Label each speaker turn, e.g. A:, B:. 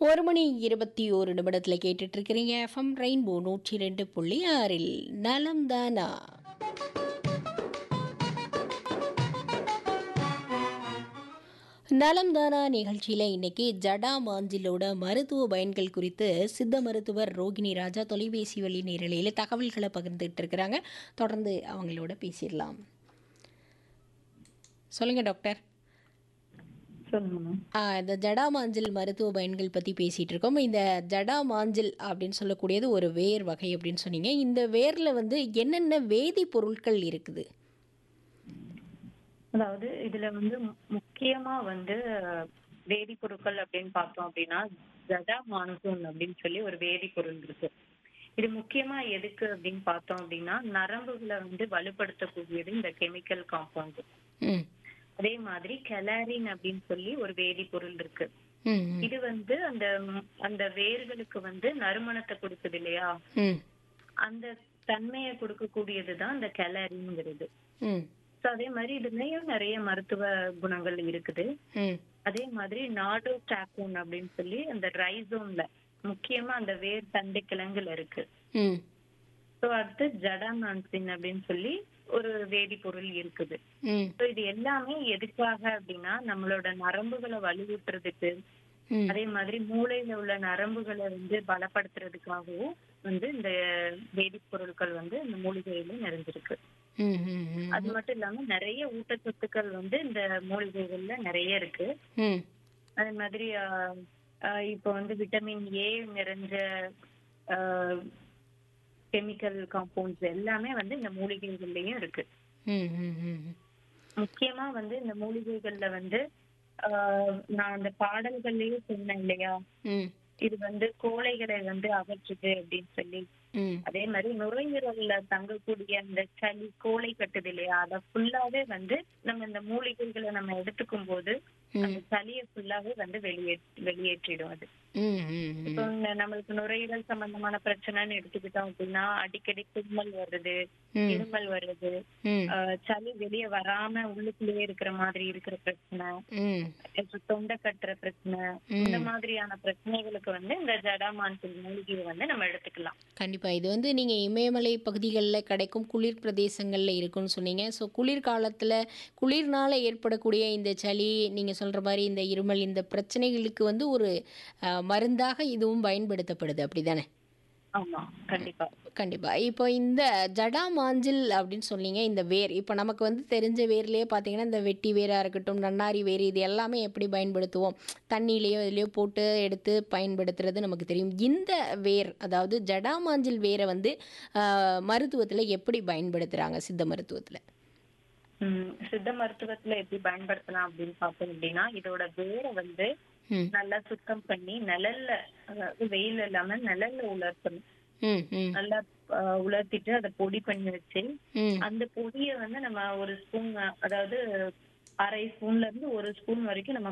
A: ஒரு மணி இருபத்தி ஒரு நிமிடத்தில் கேட்டுட்டு இருக்கிறீங்க எஃப்எம் ரெயின்போ நூற்றி ரெண்டு புள்ளி ஆறில் நலம் தானா நலம் தானா நிகழ்ச்சியில் இன்னைக்கு ஜடா மாஞ்சிலோட மருத்துவ பயன்கள் குறித்து சித்த மருத்துவர் ரோகிணி ராஜா தொலைபேசி வழி நேரலையில் தகவல்களை பகிர்ந்துட்டு இருக்கிறாங்க தொடர்ந்து அவங்களோட பேசிடலாம் சொல்லுங்க டாக்டர்
B: சொல்லுங்க மேம்
A: ஆ, இந்த ஜடா மாஞ்சில் மருத்துவ பயன்கள் பற்றி பேசிகிட்டு இருக்கோம் இந்த ஜடா மாஞ்சில் அப்படின்னு சொல்லக்கூடியது ஒரு வேர் வகை அப்படின்னு சொன்னீங்க இந்த வேரில் வந்து என்னென்ன வேதிப்பொருட்கள் இருக்குது
B: அதாவது இதுல வந்து மு- முக்கியமா வந்து அஹ், வேதிப்பொருட்கள் அப்படின்னு பார்த்தோம் அப்படின்னா ஜடா மான்சூன் அப்படின்னு சொல்லி ஒரு வேதிப்பொருள் இருக்கு இது முக்கியமா எதுக்கு அப்படின்னு பார்த்தோம் அப்படின்னா நரம்புகளை வந்து வலுப்படுத்தக்கூடியது இந்த கெமிக்கல் காம்பவுண்ட்
A: ம்
B: அதே மாதிரி கெலாரின் அப்படின்னு சொல்லி ஒரு வேதிப்பொருள் இருக்கு
A: ம் ம்,
B: இது வந்து அந்த ம், அந்த வேர்களுக்கு வந்து நறுமணத்தை கொடுக்குது இல்லையா
A: ம்
B: அந்த தன்மையை கொடுக்கக்கூடியதுதான் இந்த கெலாரின்ங்கிறது
A: ம்
B: ஸோ அதே மாதிரி இதுலயும் நிறைய மருத்துவ குணங்கள் இருக்குது
A: ம்
B: அதே மாதிரி நாடோ டாக்கூன் அப்படின்னு சொல்லி அந்த ரைசோம்ல முக்கியமா அந்த வேர் தண்டு கிழங்குல இருக்கு
A: ம்
B: ஸோ அடுத்து ஜடாமான்சின் அப்படின்னு சொல்லி ஒரு வேதிப்பொருள் இருக்குது
A: ம்
B: ஸோ இது எல்லாமே எதுக்காக அப்படின்னா நம்மளோட நரம்புகளை வலுவூட்டுறதுக்கு
A: ம்
B: அதே மாதிரி மூளையில உள்ள நரம்புகளை வந்து பலப்படுத்துறதுக்காகவும் வந்து இந்த வேதிப்பொருட்கள் வந்து இந்த மூலிகையில நிறைஞ்சிருக்கு
A: ம் ம் ம்
B: அது மட்டும் இல்லாம நிறைய ஊட்டச்சத்துக்கள் வந்து இந்த மூலிகைகள்ல நிறைய இருக்கு
A: ம்
B: அதே மாதிரி ஆஹ், ஆஹ், இப்போ வந்து விட்டமின் ஏ நிறைஞ்ச கெமிக்கல் காம்பவுண்ட்ஸ் எல்லாமே வந்து இந்த மூலிகைகள்லயும் இருக்கு
A: ம் ம் ம்
B: முக்கியமா வந்து இந்த மூலிகைகள்ல வந்து ஆஹ், நான் அந்த பாடல்கள்லயே சொன்னேன் இல்லையா
A: ம்
B: இது வந்து கோழைகளை வந்து அகற்றுது அப்படின்னு சொல்லி
A: ம்
B: அதே மாதிரி நுரையீரல்ல தங்கக்கூடிய அந்த சளி கோழை கட்டுது இல்லையா அத ஃபுல்லாவே வந்து நம்ம இந்த மூலிகைகளை நம்ம எடுத்துக்கும் போது அந்த சளியை ஃபுல்லாவே வந்து வெளியே வெளியேற்றிடும் அது
A: ம் ம்
B: இப்போ இந்த நம்மளுக்கு நுரையீரல் சம்பந்தமான பிரச்சனைன்னு எடுத்துக்கிட்டோம் அப்படின்னா அடிக்கடி தும்மல் வருது
A: ம்
B: இருமல் வருது
A: ம்
B: ஆஹ் சளி வெளியே வராம உள்ளுக்குள்ளேயே இருக்கிற மாதிரி இருக்கிற பிரச்சனை
A: ம்
B: இப்ப தொண்டை கட்டுற பிரச்சனை இந்த மாதிரியான பிரச்சனைகளுக்கு வந்து இந்த ஜடாமான்சில் மூலிகையை வந்து நம்ம எடுத்துக்கலாம்
A: கண்டிப்பாக இது வந்து நீங்கள் இமயமலை பகுதிகளில் கிடைக்கும் குளிர் பிரதேசங்களில் இருக்குன்னு சொன்னீங்க ஸோ குளிர்காலத்தில் குளிர்னால ஏற்படக்கூடிய இந்த சளி நீங்கள் சொல்கிற மாதிரி இந்த இருமல் இந்த பிரச்சனைகளுக்கு வந்து ஒரு அஹ், மருந்தாக இதுவும் பயன்படுத்தப்படுது அப்படி தானே
B: ஆமா கண்டிப்பா
A: கண்டிப்பாக இப்போ இந்த ஜடா மாஞ்சில் அப்படின்னு சொன்னீங்க இந்த வேர் இப்போ நமக்கு வந்து தெரிஞ்ச வேர்லேயே பார்த்தீங்கன்னா இந்த வெட்டி வேராக இருக்கட்டும் நன்னாரி வேர் இது எல்லாமே எப்படி பயன்படுத்துவோம் தண்ணியிலையோ இதுலையோ போட்டு எடுத்து பயன்படுத்துறது நமக்கு தெரியும் இந்த வேர் அதாவது ஜடா மாஞ்சில் வேரை வந்து மருத்துவத்தில் எப்படி பயன்படுத்துகிறாங்க சித்த மருத்துவத்தில்
B: உம் சித்த மருத்துவத்துல எப்படி பயன்படுத்தலாம் அப்படின்னு பார்த்தோம் அப்படின்னா இதோட வேரை வந்து
A: ம்
B: நல்லா சுத்தம் பண்ணி நிழல்ல அதாவது வெயில் இல்லாம நிழல்ல உலர்த்தணும்
A: ம் ம்
B: நல்லா ஆஹ், உலர்த்திட்டு அதை பொடி பண்ணி வச்சு
A: ம்
B: அந்த பொடியை வந்து நம்ம ஒரு ஸ்பூன் அதாவது அரை ஸ்பூன்ல இருந்து ஒரு ஸ்பூன் வரைக்கும் நம்ம